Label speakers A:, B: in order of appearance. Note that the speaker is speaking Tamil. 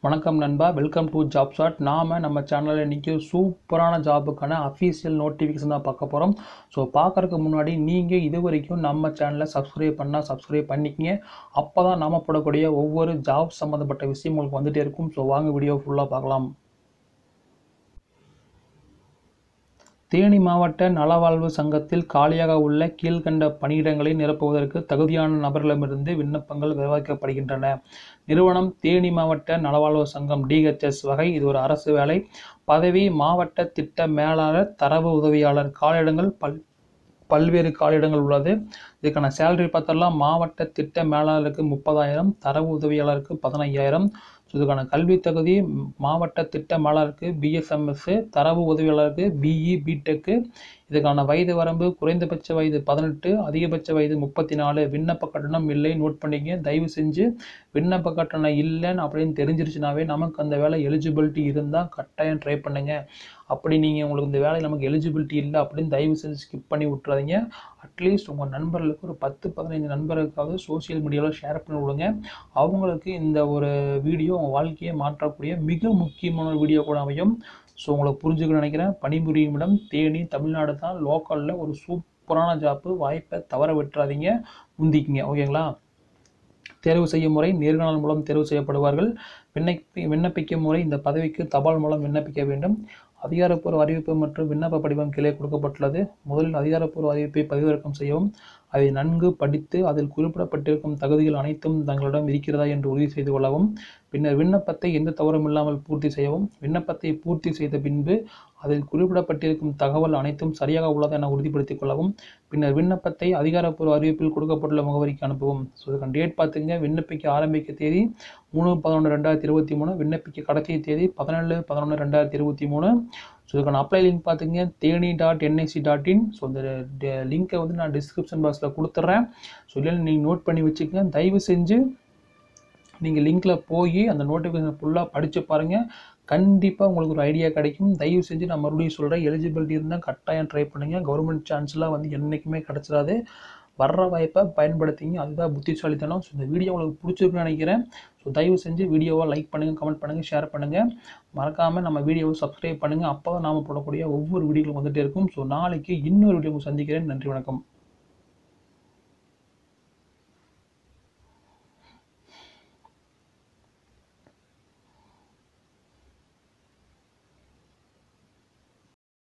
A: வணக்கம் நண்பா வெல்கம் டு ஜாப் ஷாட் நாம் நம்ம சேனலில் இன்றைக்கி சூப்பரான ஜாபுக்கான அஃபீஷியல் நோட்டிஃபிகேஷன் தான் பார்க்க போகிறோம் ஸோ பார்க்குறதுக்கு முன்னாடி நீங்கள் இது வரைக்கும் நம்ம சேனலை சப்ஸ்கிரைப் பண்ணால் சப்ஸ்கிரைப் பண்ணிக்கங்க அப்போ தான் நாம போடக்கூடிய ஒவ்வொரு ஜாப் சம்மந்தப்பட்ட விஷயம் உங்களுக்கு வந்துகிட்டே இருக்கும் ஸோ வாங்க வீடியோ ஃபுல்லாக பார்க்கலாம் தேனி மாவட்ட நலவாழ்வு சங்கத்தில் காலியாக உள்ள கீழ்கண்ட பணியிடங்களை நிரப்புவதற்கு தகுதியான நபர்களிடமிருந்து விண்ணப்பங்கள் விவாதிக்கப்படுகின்றன நிறுவனம் தேனி மாவட்ட நலவாழ்வு சங்கம் டிஹெச்எஸ் வகை இது ஒரு அரசு வேலை பதவி மாவட்ட திட்ட மேலாளர் தரவு உதவியாளர் காலியிடங்கள் பல் பல்வேறு காலியிடங்கள் உள்ளது இதுக்கான சேலரி பார்த்தரலாம் மாவட்ட திட்ட மேலாளருக்கு முப்பதாயிரம் தரவு உதவியாளருக்கு பதினையாயிரம் ஸோ இதுக்கான கல்வி தகுதி மாவட்ட திட்ட மேலாளருக்கு பிஎஸ்எம்எஸ் தரவு உதவியாளருக்கு பிஇ பிடெக்கு இதுக்கான வயது வரம்பு குறைந்தபட்ச வயது பதினெட்டு அதிகபட்ச வயது முப்பத்தி நாலு விண்ணப்ப கட்டணம் இல்லை நோட் பண்ணிக்க தயவு செஞ்சு விண்ணப்ப கட்டணம் இல்லைன்னு அப்படின்னு தெரிஞ்சிருச்சுனாவே நமக்கு அந்த வேலை எலிஜிபிலிட்டி இருந்தால் கட்டாயம் ட்ரை பண்ணுங்க அப்படி நீங்கள் உங்களுக்கு இந்த வேலை நமக்கு எலிஜிபிலிட்டி இல்லை அப்படின்னு தயவு செஞ்சு ஸ்கிப் பண்ணி விட்றாதீங்க அட்லீஸ்ட் உங்கள் நண்பர்களுக்கு ஒரு பத்து பதினைந்து நண்பர்களுக்காவது சோசியல் மீடியாவில் ஷேர் பண்ணி விடுங்க அவங்களுக்கு இந்த ஒரு வீடியோ உங்கள் வாழ்க்கையை மாற்றக்கூடிய மிக முக்கியமான ஒரு வீடியோ கூட அமையும் ஸோ உங்களுக்கு புரிஞ்சுக்கணும்னு நினைக்கிறேன் பணிபுரியும் இடம் தேனி தமிழ்நாடு தான் லோக்கலில் ஒரு சூப்பரான ஜாப்பு வாய்ப்பை தவற விட்டுறாதீங்க முந்திக்கிங்க ஓகேங்களா தேர்வு செய்யும் முறை நேர்காணல் மூலம் தேர்வு செய்யப்படுவார்கள் விண்ணப்பி விண்ணப்பிக்கும் முறை இந்த பதவிக்கு தபால் மூலம் விண்ணப்பிக்க வேண்டும் அதிகாரப்பூர்வ அறிவிப்பு மற்றும் விண்ணப்ப படிவம் கீழே கொடுக்கப்பட்டுள்ளது முதலில் அதிகாரப்பூர்வ அறிவிப்பை பதிவிறக்கம் செய்யவும் அதை நன்கு படித்து அதில் குறிப்பிடப்பட்டிருக்கும் தகுதிகள் அனைத்தும் தங்களிடம் இருக்கிறதா என்று உறுதி செய்து கொள்ளவும் பின்னர் விண்ணப்பத்தை எந்த தவறும் இல்லாமல் பூர்த்தி செய்யவும் விண்ணப்பத்தை பூர்த்தி செய்த பின்பு அதில் குறிப்பிடப்பட்டிருக்கும் தகவல் அனைத்தும் சரியாக உள்ளதா என உறுதிப்படுத்திக் கொள்ளவும் பின்னர் விண்ணப்பத்தை அதிகாரப்பூர்வ அறிவிப்பில் கொடுக்கப்பட்டுள்ள முகவரிக்கு அனுப்பவும் ஸோ இதுக்கான டேட் பார்த்துங்க விண்ணப்பிக்க ஆரம்பிக்க தேதி மூணு பதினொன்று ரெண்டாயிரத்தி இருபத்தி மூணு விண்ணப்பிக்க கடைசி தேதி பதினேழு பதினொன்று ரெண்டாயிரத்தி இருபத்தி மூணு ஸோ இதுக்கான அப்ளை லிங்க் பார்த்துங்க Theni dot NIC dot in so இந்த லிங்க்கை வந்து நான் டிஸ்கிரிப்ஷன் பாக்ஸில் கொடுத்துட்றேன் ஸோ இல்லை நீங்கள் நோட் பண்ணி வச்சுக்கங்க தயவு செஞ்சு நீங்கள் லிங்க்கில் போய் அந்த நோட்டிஃபிகேஷன் ஃபுல்லாக படித்து பாருங்கள் கண்டிப்பாக உங்களுக்கு ஒரு ஐடியா கிடைக்கும் தயவு செஞ்சு நான் மறுபடியும் சொல்கிறேன் எலிஜிபிலிட்டி இருந்தால் கட்டாயம் ட்ரை பண்ணுங்கள் கவர்மெண்ட் சான்ஸ்லாம் வந்து என்றைக்குமே கிடச்சிடாது வர்ற வாய்ப்பை பயன்படுத்திங்க அதுதான் புத்திசாலித்தனம் ஸோ இந்த வீடியோ உங்களுக்கு பிடிச்சிருக்குன்னு நினைக்கிறேன் ஸோ தயவு செஞ்சு வீடியோவை லைக் பண்ணுங்கள் கமெண்ட் பண்ணுங்கள் ஷேர் பண்ணுங்கள் மறக்காமல் நம்ம வீடியோவை சப்ஸ்கிரைப் பண்ணுங்கள் அப்போ தான் நாம் போடக்கூடிய ஒவ்வொரு வீடியோகளும் வந்துகிட்டே இருக்கும் ஸோ நாளைக்கு இன்னொரு வீடியோ சந்திக்கிறேன் நன்றி வணக்கம்